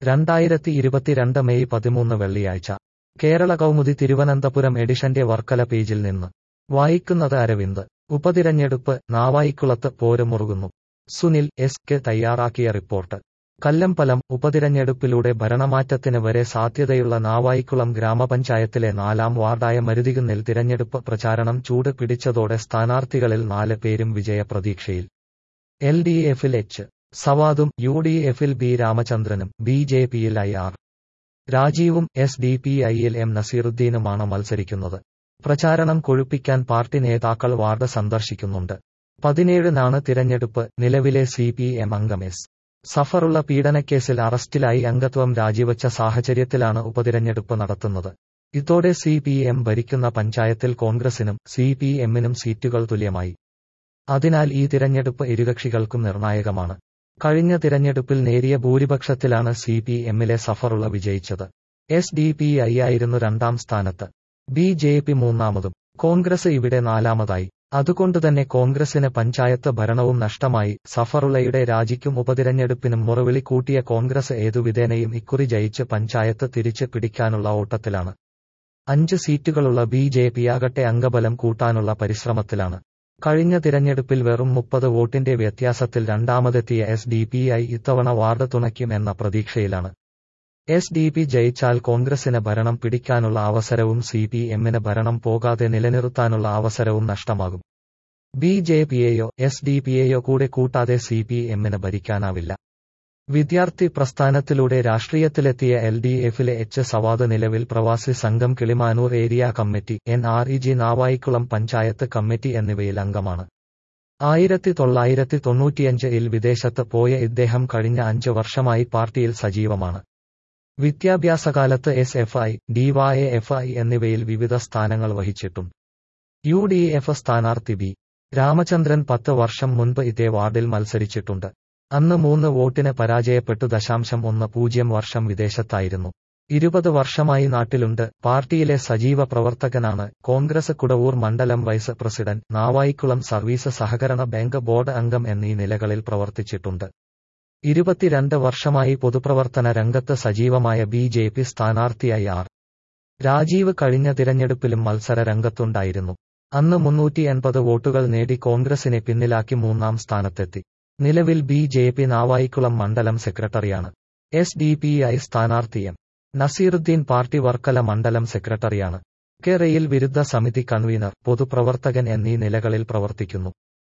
രണ്ടായിരത്തി ഇരുപത്തിരണ്ട് മെയ് പതിമൂന്ന് വെള്ളിയാഴ്ച കേരള കൗമുദി തിരുവനന്തപുരം എഡിഷന്റെ വർക്കല പേജിൽ നിന്ന് വായിക്കുന്നത് അരവിന്ദ് ഉപതിരഞ്ഞെടുപ്പ് നാവായിക്കുളത്ത് പോരുമുറുകുന്നു സുനിൽ എസ് കെ തയ്യാറാക്കിയ റിപ്പോർട്ട് കല്ലമ്പലം ഉപതിരഞ്ഞെടുപ്പിലൂടെ ഭരണമാറ്റത്തിന് വരെ സാധ്യതയുള്ള നാവായിക്കുളം ഗ്രാമപഞ്ചായത്തിലെ നാലാം വാർഡായ മരുതികുന്നിൽ തിരഞ്ഞെടുപ്പ് പ്രചാരണം ചൂട് പിടിച്ചതോടെ സ്ഥാനാർത്ഥികളിൽ നാല് പേരും വിജയപ്രതീക്ഷയിൽ എൽ ഡി എഫിൽ എച്ച് സവാദും യു ഡി എഫിൽ ബി രാമചന്ദ്രനും ബി ജെ പിയിൽ ഐ ആർ രാജീവും എസ് ഡി പി ഐയിൽ എം നസീറുദ്ദീനുമാണ് മത്സരിക്കുന്നത് പ്രചാരണം കൊഴുപ്പിക്കാൻ പാർട്ടി നേതാക്കൾ വാർഡ് സന്ദർശിക്കുന്നുണ്ട് പതിനേഴിനാണ് തിരഞ്ഞെടുപ്പ് നിലവിലെ സി പി എം അംഗം എസ് സഫറുള്ള പീഡനക്കേസിൽ അറസ്റ്റിലായി അംഗത്വം രാജിവച്ച സാഹചര്യത്തിലാണ് ഉപതിരഞ്ഞെടുപ്പ് നടത്തുന്നത് ഇതോടെ സി പി എം ഭരിക്കുന്ന പഞ്ചായത്തിൽ കോൺഗ്രസിനും സി പി എമ്മിനും സീറ്റുകൾ തുല്യമായി അതിനാൽ ഈ തിരഞ്ഞെടുപ്പ് ഇരുകക്ഷികൾക്കും നിർണായകമാണ് കഴിഞ്ഞ തിരഞ്ഞെടുപ്പിൽ നേരിയ ഭൂരിപക്ഷത്തിലാണ് സി പി എമ്മിലെ സഫറുള്ള വിജയിച്ചത് എസ് ഡി പി ഐ ആയിരുന്നു രണ്ടാം സ്ഥാനത്ത് ബി ജെ പി മൂന്നാമതും കോൺഗ്രസ് ഇവിടെ നാലാമതായി അതുകൊണ്ടുതന്നെ കോൺഗ്രസിന് പഞ്ചായത്ത് ഭരണവും നഷ്ടമായി സഫറുള്ളയുടെ രാജിക്കും ഉപതിരഞ്ഞെടുപ്പിനും മുറവിളി കൂട്ടിയ കോൺഗ്രസ് ഏതുവിധേനയും ഇക്കുറി ജയിച്ച് പഞ്ചായത്ത് തിരിച്ച് പിടിക്കാനുള്ള ഓട്ടത്തിലാണ് അഞ്ച് സീറ്റുകളുള്ള ബി ജെ പിയാകട്ടെ അംഗബലം കൂട്ടാനുള്ള പരിശ്രമത്തിലാണ് കഴിഞ്ഞ തിരഞ്ഞെടുപ്പിൽ വെറും മുപ്പത് വോട്ടിന്റെ വ്യത്യാസത്തിൽ രണ്ടാമതെത്തിയ എസ് ഡി പി ഐ ഇത്തവണ വാർഡ് തുണയ്ക്കും എന്ന പ്രതീക്ഷയിലാണ് എസ് ഡി പി ജയിച്ചാൽ കോൺഗ്രസിന് ഭരണം പിടിക്കാനുള്ള അവസരവും സി പി എമ്മിന് ഭരണം പോകാതെ നിലനിർത്താനുള്ള അവസരവും നഷ്ടമാകും ബി ജെ പിയെയോ എസ് ഡി പിയെയോ കൂടെ കൂട്ടാതെ സി പി എമ്മിന് ഭരിക്കാനാവില്ല വിദ്യാർത്ഥി പ്രസ്ഥാനത്തിലൂടെ രാഷ്ട്രീയത്തിലെത്തിയ എൽ ഡി എഫിലെ എച്ച് സവാദ് നിലവിൽ പ്രവാസി സംഘം Kilimanoor area committee N R E G Navaikkulam panchayat committee എന്നിവയിൽ അംഗമാണ് ആയിരത്തി തൊള്ളായിരത്തി തൊണ്ണൂറ്റിയഞ്ചിൽ വിദേശത്ത് പോയ ഇദ്ദേഹം കഴിഞ്ഞ അഞ്ച് വർഷമായി പാർട്ടിയിൽ സജീവമാണ് വിദ്യാഭ്യാസകാലത്ത് S F I DY F I എന്നിവയിൽ വിവിധ സ്ഥാനങ്ങൾ വഹിച്ചിട്ടുണ്ട് യു ഡി എഫ് സ്ഥാനാർത്ഥി ബി രാമചന്ദ്രൻ പത്ത് വർഷം മുൻപ് ഇതേ വാർഡിൽ മത്സരിച്ചിട്ടുണ്ട് അന്ന് മൂന്ന് വോട്ടിന് പരാജയപ്പെട്ടു ദശാംശം ഒന്ന് പൂജ്യം വർഷം വിദേശത്തായിരുന്നു ഇരുപത് വർഷമായി നാട്ടിലുണ്ട് പാർട്ടിയിലെ സജീവ പ്രവർത്തകനാണ് കോൺഗ്രസ് കുടവൂർ മണ്ഡലം വൈസ് പ്രസിഡന്റ് നാവായിക്കുളം സർവീസ് സഹകരണ ബാങ്ക് ബോർഡ് അംഗം എന്നീ നിലകളിൽ പ്രവർത്തിച്ചിട്ടുണ്ട് ഇരുപത്തിരണ്ട് വർഷമായി പൊതുപ്രവർത്തന രംഗത്ത് സജീവമായ ബി ജെ പി സ്ഥാനാർത്ഥിയായി ആർ രാജീവ് കഴിഞ്ഞ തിരഞ്ഞെടുപ്പിലും മത്സര രംഗത്തുണ്ടായിരുന്നു അന്ന് മുന്നൂറ്റി എൺപത് വോട്ടുകൾ നേടി കോൺഗ്രസിനെ പിന്നിലാക്കി മൂന്നാം സ്ഥാനത്തെത്തി നിലവിൽ ബി ജെ പി നാവായിക്കുളം മണ്ഡലം സെക്രട്ടറിയാണ് എസ് ഡി പി ഐ സ്ഥാനാർത്ഥി എം നസീറുദ്ദീൻ പാർട്ടി വർക്കല മണ്ഡലം സെക്രട്ടറിയാണ് കെ റെയിൽ വിരുദ്ധ സമിതി കൺവീനർ പൊതുപ്രവർത്തകൻ എന്നീ നിലകളിൽ പ്രവർത്തിക്കുന്നു